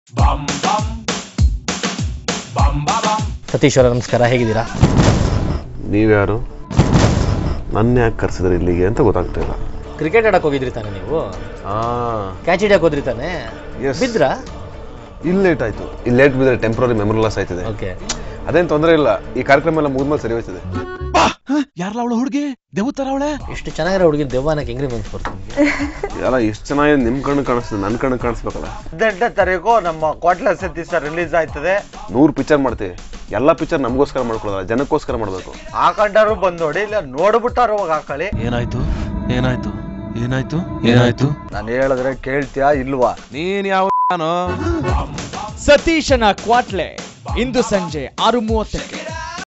ಸತೀಶ್ ಅವರ ನಮಸ್ಕಾರ ಹೇಗಿದ್ದೀರಾ ನೀವ್ಯಾರು ನನ್ನ ಯಾಕೆ ಕರ್ಸಿದ್ರೆ ಇಲ್ಲಿಗೆ ಅಂತ ಗೊತ್ತಾಗ್ತಿಲ್ಲ ಕ್ರಿಕೆಟ್ ಆಡಕ್ ಹೋಗಿದ್ರಿ ತಾನೆ ನೀವು ಆ ಕ್ಯಾಚ್ ಹಿಡಿಯಕ್ ಹೋದ್ರಿ ತಾನೆ Yes. ಬಿದ್ರಾ ಇಲ್ಲಿ ಲೇಟ್ ಆಯ್ತು ಇಲ್ಲಿ ಲೇಟ್ ಬಿದ್ರೆ ಟೆಂಪ್ರರಿ ಮೆಮೊರಿ ಲಾಸ್ ಆಯ್ತದೆ ಓಕೆ ಅದೇನ್ ತೊಂದರೆ ಇಲ್ಲ ಈ ಕಾರ್ಯಕ್ರಮ ಎಲ್ಲ ಮುಗಿದ್ಮೇಲೆ ಸರಿ ಹೋಯ್ತದೆ ಯಾರಲ್ಲ ಅವಳು ಹುಡುಗಿ ದೇವತರ ಅವಳೆ ಇಷ್ಟು ಚೆನ್ನಾಗಿರೋ ಹುಡುಗಿನ ದೆವ್ವನಕ್ಕೆ ಹೆಂಗ್ರಿ ಮನ್ಸ್ ಬರ್ತೀನಿ ಎಲ್ಲ ಎಷ್ಟು ಚೆನ್ನಾಗಿದೆ ನಿಮ್ ಕಣ್ಣು ಕಾಣಿಸ್ತದೆ ನನ್ನ ಕಣ್ಣು ಕಾಣಿಸ್ಬೇಕಲ್ಲ ಹದಿನೆಂಟನೇ ತಾರೀಕು ನಮ್ಮ ಕ್ವಾಟ್ಲ ಸತೀಶ ರಿಲೀಸ್ ಆಯ್ತದೆ ನೂರು ಪಿಕ್ಚರ್ ಮಾಡ್ತೀವಿ ಎಲ್ಲ ಪಿಕ್ಚರ್ ನಮಗೋಸ್ಕರ ಮಾಡ್ಕೊಳ್ಳೋಲ್ಲ ಜನಕ್ಕೋಸ್ಕರ ಮಾಡಬೇಕು ಹಾಕೊಂಡಾರು ಬಂದ್ ನೋಡಿ ಇಲ್ಲ ನೋಡ್ಬಿಟ್ಟಾರು ಹೋಗಿ ಹಾಕೊಳ್ಳಿ ಏನಾಯ್ತು ಏನಾಯ್ತು ಏನಾಯ್ತು ಏನಾಯ್ತು ನಾನು ಹೇಳಿದ್ರೆ ಕೇಳ್ತೀಯಾ ಇಲ್ವಾ ನೀನ್ ಯಾವ ನಾನು ಸತೀಶನ ಕ್ವಾಟ್ಲೆ ಇಂದು ಸಂಜೆ ಆರು ಮೂವತ್ತಕ್ಕೆ